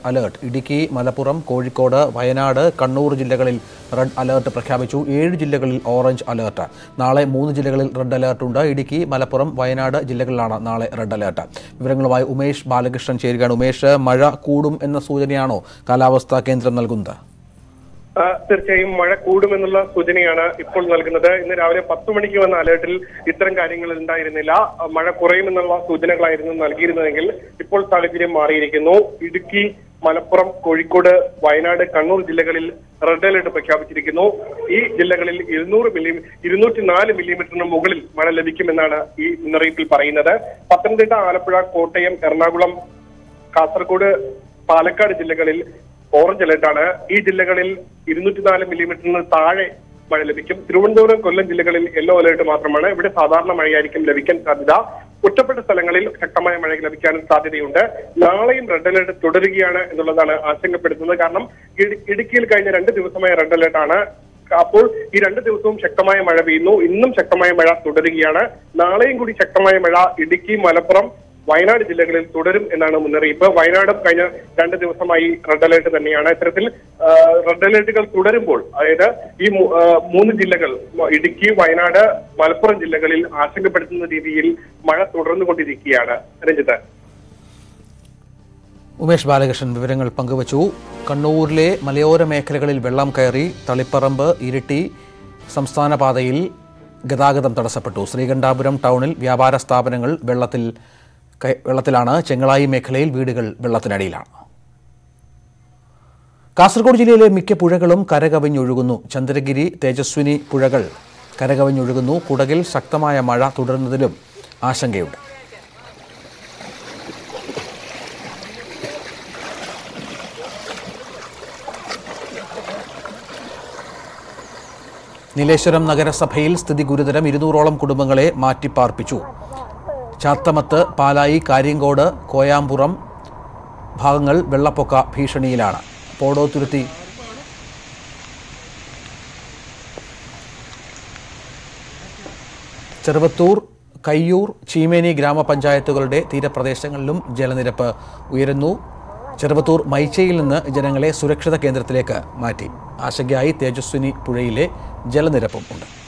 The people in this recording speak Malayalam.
അലേർട്ട് ഇടുക്കി മലപ്പുറം കോഴിക്കോട് വയനാട് കണ്ണൂർ ജില്ലകളിൽ റെഡ് അലേർട്ട് പ്രഖ്യാപിച്ചു ഏഴ് ജില്ലകളിൽ ഓറഞ്ച് അലേർട്ട് നാളെ മൂന്ന് ജില്ലകളിൽ റെഡ് അലേർട്ടുണ്ട് ഇടുക്കി മലപ്പുറം വയനാട് ജില്ലകളിലാണ് നാളെ റെഡ് അലേർട്ട് വിവരങ്ങളുമായി ഉമേഷ് ബാലകൃഷ്ണൻ ചേരുകയാണ് ഉമേഷ് മഴ കൂടും എന്ന സൂചനയാണോ കാലാവസ്ഥാ കേന്ദ്രം നൽകുന്നത് ആ, തീർച്ചയായും മഴ കൂടുമെന്നുള്ള സൂചനയാണ് ഇപ്പോൾ നൽകുന്നത് ഇന്ന് രാവിലെ പത്ത് മണിക്ക് വന്ന അലേർട്ടിൽ ഇത്തരം കാര്യങ്ങൾ ഉണ്ടായിരുന്നില്ല ആ, മഴ കുറയുമെന്നുള്ള സൂചനകളായിരുന്നു നൽകിയിരുന്നതെങ്കിൽ ഇപ്പോൾ സാഹചര്യം മാറിയിരിക്കുന്നു ഇടുക്കി മലപ്പുറം കോഴിക്കോട് വയനാട് കണ്ണൂർ ജില്ലകളിൽ റെഡ് അലേർട്ട് പ്രഖ്യാപിച്ചിരിക്കുന്നു ഈ ജില്ലകളിൽ ഇരുന്നൂറ് മില്ലി ഇരുന്നൂറ്റി നാല് മില്ലിമീറ്ററിന് മുകളിൽ മഴ ലഭിക്കുമെന്നാണ് ഈ മുന്നറിയിപ്പിൽ പറയുന്നത് പത്തനംതിട്ട ആലപ്പുഴ കോട്ടയം എറണാകുളം കാസർഗോഡ് പാലക്കാട് ജില്ലകളിൽ ഓറഞ്ച് അലേർട്ടാണ് ഈ ജില്ലകളിൽ ഇരുന്നൂറ്റിനാല് മില്ലിമീറ്ററിന് താഴെ മഴ ലഭിക്കും തിരുവനന്തപുരം കൊല്ലം ജില്ലകളിൽ യെല്ലോ അലേർട്ട് മാത്രമാണ് ഇവിടെ സാധാരണ മഴയായിരിക്കും ലഭിക്കാൻ സാധ്യത ഒറ്റപ്പെട്ട സ്ഥലങ്ങളിൽ ശക്തമായ മഴ ലഭിക്കാനും സാധ്യതയുണ്ട് നാളെയും റെഡ് അലേർട്ട് തുടരുകയാണ് എന്നുള്ളതാണ് ആശങ്കപ്പെടുത്തുന്നത് കാരണം ഇടു- ഇടുക്കിയിൽ കഴിഞ്ഞ രണ്ട് ദിവസമായ റെഡ് അലേർട്ടാണ് അപ്പോൾ ഈ രണ്ട് ദിവസവും ശക്തമായ മഴ പെയ്യുന്നു ഇന്നും ശക്തമായ മഴ തുടരുകയാണ് നാളെയും കൂടി ശക്തമായ മഴ ഇടുക്കി മലപ്പുറം വയനാട് ജില്ലകളിൽ തുടരും എന്നാണ് മുന്നറിയിപ്പ് വയനാടും കഴിഞ്ഞ രണ്ട് ദിവസമായി റെഡ് അലേർട്ട് തന്നെയാണ് ഇത്തരത്തിൽ ആ, റെഡ് അലേർട്ടുകൾ തുടരുമ്പോൾ അതായത് ഈ മൂ- ആ, മൂന്ന് ജില്ലകൾ ഇടുക്കി വയനാട് മലപ്പുറം ജില്ലകളിൽ ആശങ്കപ്പെടുത്തുന്ന രീതിയിൽ മഴ തുടർന്നുകൊണ്ടിരിക്കുകയാണ് രഞ്ജിത്ത് ഉമേഷ് ബാലകൃഷ്ണൻ വിവരങ്ങൾ പങ്കുവച്ചു കണ്ണൂരിലെ മലയോര മേഖലകളിൽ വെള്ളം കയറി തളിപ്പറമ്പ് ഇരിട്ടി സംസ്ഥാന പാതയിൽ ഗതാഗതം തടസ്സപ്പെട്ടു ശ്രീകണ്ഠാപുരം ടൗണിൽ വ്യാപാര സ്ഥാപനങ്ങൾ വെള്ളത്തിൽ കയ- വെള്ളത്തിലാണ് ചെങ്ങളായി മേഖലയിൽ വീടുകൾ വെള്ളത്തിനടിയിലാണ് കാസർഗോഡ് ജില്ലയിലെ മിക്ക പുഴകളും കരകവിഞ്ഞൊഴുകുന്നു ചന്ദ്രഗിരി തേജസ്വിനി പുഴകൾ കരകവിഞ്ഞൊഴുകുന്നു കുടകിൽ ശക്തമായ മഴ തുടരുന്നതിലും ആശങ്കയുണ്ട് നീലേശ്വരം നഗരസഭയിൽ സ്ഥിതി ഗുരുതരം ഇരുന്നൂറോളം കുടുംബങ്ങളെ മാറ്റിപ്പാർപ്പിച്ചു ചാത്തമത്ത് പാലായി കാര്യങ്കോട് കോയാമ്പുറം ഭാഗങ്ങൾ വെള്ളപ്പൊക്ക ഭീഷണിയിലാണ് പോടോത്തുരുത്തി ചെറുവത്തൂർ കയ്യൂർ ചീമേനി ഗ്രാമപഞ്ചായത്തുകളുടെ തീരപ്രദേശങ്ങളിലും ജലനിരപ്പ് ഉയരുന്നു ചെറുവത്തൂർ മൈച്ചയിൽ നിന്ന് ജനങ്ങളെ സുരക്ഷിത കേന്ദ്രത്തിലേക്ക് മാറ്റി ആശങ്കയായി തേജസ്വിനി പുഴയിലെ ജലനിരപ്പും ഉണ്ട്